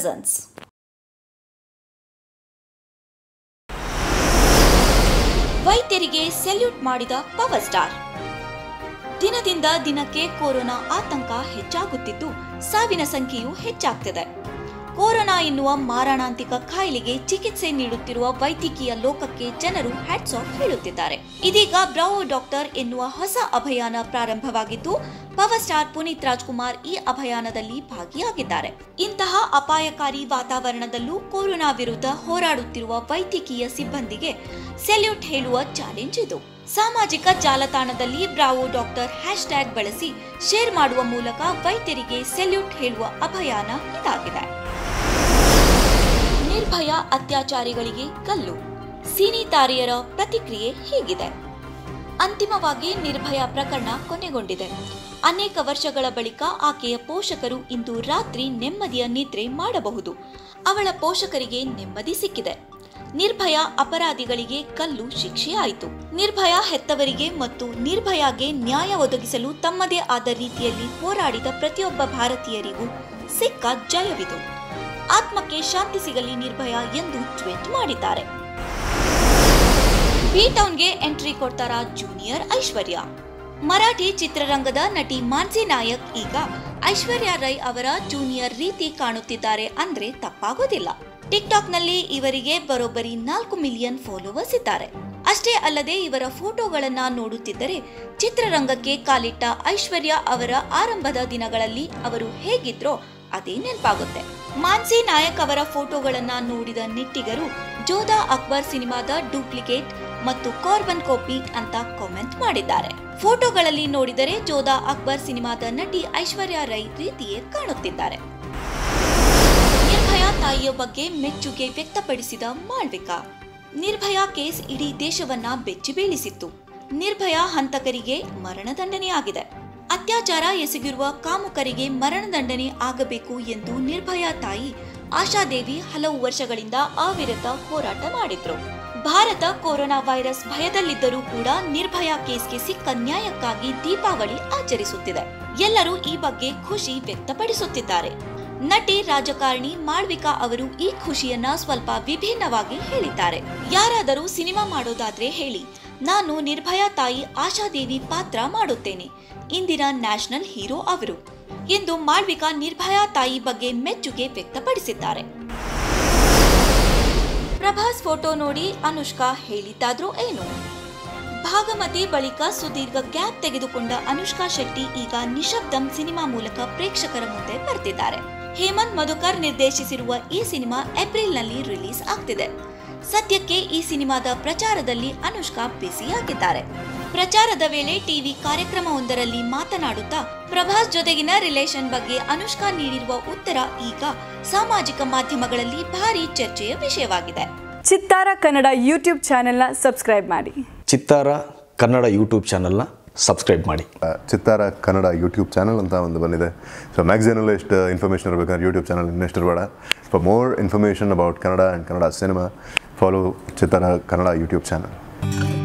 presents. ವೈದ್ಯರಿಗೆ salute ಮಾಡಿದ power star ದಿನದಿಂದ ದಿನಕ್ಕೆ ಕೊರೋನಾ ಆತಂಕ ಹೆಚ್ಚಾಗುತ್ತಿದ್ದು ಸಾವಿನ ಸಂಖ್ಯೆಯೂ ಹೆಚ್ಚಾಗ್ತಿದೆ ಕೊರೋನಾ ಎನ್ನುವ ಮಾರಣಾಂತಿಕ ಕಾಯಿಲೆಗೆ ಚಿಕಿತ್ಸೆ ನೀಡುತ್ತಿರುವ ವೈದ್ಯಕೀಯ ಲೋಕಕ್ಕೆ ಜನರು ಹ್ಯಾಟ್ಸ್ ಆಫ್ ಹೇಳುತ್ತಿದ್ದಾರೆ ಇದೀಗ ಬ್ರಾವೋ ಡಾಕ್ಟರ್ ಎನ್ನುವ ಹೊಸ ಅಭಿಯಾನ ಪ್ರಾರಂಭವಾಗಿದ್ದು ಪವರ್ ಸ್ಟಾರ್ ಪುನೀತ್ ರಾಜ್ಕುಮಾರ್ ಈ ಅಭಿಯಾನದಲ್ಲಿ ಭಾಗಿಯಾಗಿದ್ದಾರೆ ಇಂತಹ ಅಪಾಯಕಾರಿ ವಾತಾವರಣದಲ್ಲೂ ಕೊರೋನಾ ವಿರುದ್ಧ ಹೋರಾಡುತ್ತಿರುವ ವೈದ್ಯಕೀಯ ಸಿಬ್ಬಂದಿಗೆ ಸೆಲ್ಯೂಟ್ ಹೇಳುವ ಚಾಲೆಂಜ್ ಇದು ಸಾಮಾಜಿಕ ಜಾಲತಾಣದಲ್ಲಿ ಬ್ರಾವೋ ಡಾಕ್ಟರ್ ಹ್ಯಾಶ್ ಟ್ಯಾಗ್ ಬಳಸಿ ಶೇರ್ ಮಾಡುವ ಮೂಲಕ ವೈದ್ಯರಿಗೆ ಸೆಲ್ಯೂಟ್ ಹೇಳುವ ಅಭಿಯಾನ ಇದಾಗಿದೆ ನಿರ್ಭಯ ಅತ್ಯಾಚಾರಿಗಳಿಗೆ ಕಲ್ಲು ಸಿನಿ ತಾರೆಯರ ಪ್ರತಿಕ್ರಿಯೆ ಹೀಗಿದೆ ಅಂತಿಮವಾಗಿ ನಿರ್ಭಯ ಪ್ರಕರಣ ಕೊನೆಗೊಂಡಿದೆ ಅನೇಕ ವರ್ಷಗಳ ಬಳಿಕ ಆಕೆಯ ಪೋಷಕರು ಇಂದು ರಾತ್ರಿ ನೆಮ್ಮದಿಯ ನಿದ್ರೆ ಮಾಡಬಹುದು ಅವಳ ಪೋಷಕರಿಗೆ ನೆಮ್ಮದಿ ಸಿಕ್ಕಿದೆ ನಿರ್ಭಯ ಅಪರಾಧಿಗಳಿಗೆ ಕಲ್ಲು ಶಿಕ್ಷೆಯಾಯಿತು ನಿರ್ಭಯ ಹೆತ್ತವರಿಗೆ ಮತ್ತು ನಿರ್ಭಯಾಗೆ ನ್ಯಾಯ ಒದಗಿಸಲು ತಮ್ಮದೇ ಆದ ರೀತಿಯಲ್ಲಿ ಹೋರಾಡಿದ ಪ್ರತಿಯೊಬ್ಬ ಭಾರತೀಯರಿಗೂ ಸಿಕ್ಕ ಜಯವಿದು ಆತ್ಮಕ್ಕೆ ಶಾಂತಿ ಸಿಗಲಿ ನಿರ್ಭಯ ಎಂದು ಟ್ವೀಟ್ ಮಾಡಿದ್ದಾರೆ ಬಿ ಟೌನ್ಗೆ ಎಂಟ್ರಿ ಕೊಡ್ತಾರ ಜೂನಿಯರ್ ಐಶ್ವರ್ಯ ಮರಾಠಿ ಚಿತ್ರರಂಗದ ನಟಿ ಮಾನ್ಸಿ ನಾಯಕ್ ಈಗ ಐಶ್ವರ್ಯ ರೈ ಅವರ ಜೂನಿಯರ್ ರೀತಿ ಕಾಣುತ್ತಿದ್ದಾರೆ ಅಂದ್ರೆ ತಪ್ಪಾಗೋದಿಲ್ಲ ಟಿಕ್ಟಾಕ್ನಲ್ಲಿ ಇವರಿಗೆ ಬರೋಬ್ಬರಿ ನಾಲ್ಕು ಮಿಲಿಯನ್ ಫಾಲೋವರ್ಸ್ ಇದ್ದಾರೆ ಅಷ್ಟೇ ಅಲ್ಲದೆ ಇವರ ಫೋಟೋಗಳನ್ನ ನೋಡುತ್ತಿದ್ದರೆ ಚಿತ್ರರಂಗಕ್ಕೆ ಕಾಲಿಟ್ಟ ಐಶ್ವರ್ಯ ಅವರ ಆರಂಭದ ದಿನಗಳಲ್ಲಿ ಅವರು ಹೇಗಿದ್ರೋ ಅದೇ ನೆನಪಾಗುತ್ತೆ ಮಾನ್ಸಿ ನಾಯಕ್ ಅವರ ಫೋಟೋಗಳನ್ನ ನೋಡಿದ ನೆಟ್ಟಿಗರು ಜೋಧಾ ಅಕ್ಬರ್ ಸಿನಿಮಾದ ಡೂಪ್ಲಿಕೇಟ್ ಮತ್ತು ಕಾರ್ಬನ್ ಕಾಪಿ ಅಂತ ಕಾಮೆಂಟ್ ಮಾಡಿದ್ದಾರೆ ಫೋಟೋಗಳಲ್ಲಿ ನೋಡಿದರೆ ಜೋಧಾ ಅಕ್ಬರ್ ಸಿನಿಮಾದ ನಟಿ ಐಶ್ವರ್ಯ ರೈ ರೀತಿಯೇ ಕಾಣುತ್ತಿದ್ದಾರೆ ನಿರ್ಭಯಾ ತಾಯಿಯ ಬಗ್ಗೆ ಮೆಚ್ಚುಗೆ ವ್ಯಕ್ತಪಡಿಸಿದ ಮಾಳ್ವಿಕಾ ನಿರ್ಭಯಾ ಕೇಸ್ ಇಡೀ ದೇಶವನ್ನ ಬೆಚ್ಚಿ ಬೀಳಿಸಿತ್ತು ನಿರ್ಭಯಾ ಹಂತಕರಿಗೆ ಮರಣದಂಡನೆಯಾಗಿದೆ ಅತ್ಯಾಚಾರ ಎಸಗಿರುವ ಕಾಮುಕರಿಗೆ ಮರಣದಂಡನೆ ಆಗಬೇಕು ಎಂದು ನಿರ್ಭಯಾ ತಾಯಿ ಆಶಾದೇವಿ ಹಲವು ವರ್ಷಗಳಿಂದ ಅವಿರತ ಹೋರಾಟ ಮಾಡಿದ್ರು ಭಾರತ ಕೊರೋನಾ ವೈರಸ್ ಭಯದಲ್ಲಿದ್ದರೂ ಕೂಡ ನಿರ್ಭಯಾ ಕೇಸ್ಗೆ ಸಿಕ್ಕ ನ್ಯಾಯಕ್ಕಾಗಿ ದೀಪಾವಳಿ ಆಚರಿಸುತ್ತಿದೆ ಎಲ್ಲರೂ ಈ ಬಗ್ಗೆ ಖುಷಿ ವ್ಯಕ್ತಪಡಿಸುತ್ತಿದ್ದಾರೆ ನಟಿ ರಾಜಕಾರಣಿ ಮಾಳ್ವಿಕಾ ಅವರು ಈ ಖುಷಿಯನ್ನ ಸ್ವಲ್ಪ ವಿಭಿನ್ನವಾಗಿ ಹೇಳಿದ್ದಾರೆ ಯಾರಾದರೂ ಸಿನಿಮಾ ಮಾಡೋದಾದ್ರೆ ಹೇಳಿ ನಾನು ನಿರ್ಭಯಾ ತಾಯಿ ಆಶಾದೇವಿ ಪಾತ್ರ ಮಾಡುತ್ತೇನೆ ಇಂದಿನ ನ್ಯಾಷನಲ್ ಹೀರೋ ಅವರು ಎಂದು ಮಾಳ್ವಿಕಾ ನಿರ್ಭಯಾ ತಾಯಿ ಬಗ್ಗೆ ಮೆಚ್ಚುಗೆ ವ್ಯಕ್ತಪಡಿಸಿದ್ದಾರೆ ಪ್ರಭಾಸ್ ಫೋಟೋ ನೋಡಿ ಅನುಷ್ಕಾ ಹೇಳಿದ್ದಾದ್ರೂ ಏನು ಭಾಗಮತಿ ಬಳಿಕ ಸುದೀರ್ಘ ಗ್ಯಾಪ್ ತೆಗೆದುಕೊಂಡ ಅನುಷ್ಕಾ ಶೆಟ್ಟಿ ಈಗ ನಿಶಬ್ದಂ ಸಿನಿಮಾ ಮೂಲಕ ಪ್ರೇಕ್ಷಕರ ಮುಂದೆ ಬರ್ತಿದ್ದಾರೆ ಹೇಮಂತ್ ಮಧುಕರ್ ನಿರ್ದೇಶಿಸಿರುವ ಈ ಸಿನಿಮಾ ಏಪ್ರಿಲ್ನಲ್ಲಿ ರಿಲೀಸ್ ಆಗ್ತಿದೆ ಸದ್ಯಕ್ಕೆ ಈ ಸಿನಿಮಾದ ಪ್ರಚಾರದಲ್ಲಿ ಅನುಷ್ಕಾ ಬ್ಯುಸಿಯಾಗಿದ್ದಾರೆ ಪ್ರಚಾರದ ವೇಳೆ ಟಿವಿ ಕಾರ್ಯಕ್ರಮವೊಂದರಲ್ಲಿ ಮಾತನಾಡುತ್ತಾ ಪ್ರಭಾಸ್ ಜೊತೆಗಿನ ರಿಲೇಶನ್ ಬಗ್ಗೆ ಅನುಷ್ಕಾ ನೀಡಿರುವ ಉತ್ತರ ಈಗ ಸಾಮಾಜಿಕ ಮಾಧ್ಯಮಗಳಲ್ಲಿ ಭಾರಿ ಚರ್ಚೆಯ ವಿಷಯವಾಗಿದೆ ಚಿತ್ತಾರ ಕನ್ನಡ ಯೂಟ್ಯೂಬ್ ಚಾನೆಲ್ನ ಸಬ್ಸ್ಕ್ರೈಬ್ ಮಾಡಿ ಚಿತ್ತಾರ ಕನ್ನಡ ಯೂಟ್ಯೂಬ್ ಚಾನಲ್ನ ಸಬ್ಸ್ಕ್ರೈಬ್ ಮಾಡಿ ಚಿತ್ತಾರ ಕನ್ನಡ ಯೂಟ್ಯೂಬ್ ಚಾನಲ್ ಅಂತ ಒಂದು ಬಂದಿದೆ ಸೊ ಮ್ಯಾಗ್ಝಿನಲ್ಲೂ ಎಷ್ಟು ಇನ್ಫಾರ್ಮೇಷನ್ ಇರಬೇಕಂದ್ರೆ ಯೂಟ್ಯೂಬ್ ಚಾನಲ್ ಇನ್ನೆಷ್ಟು ಇರಬೇಡ for more information about Kannada and Kannada cinema follow Chittara Kannada YouTube channel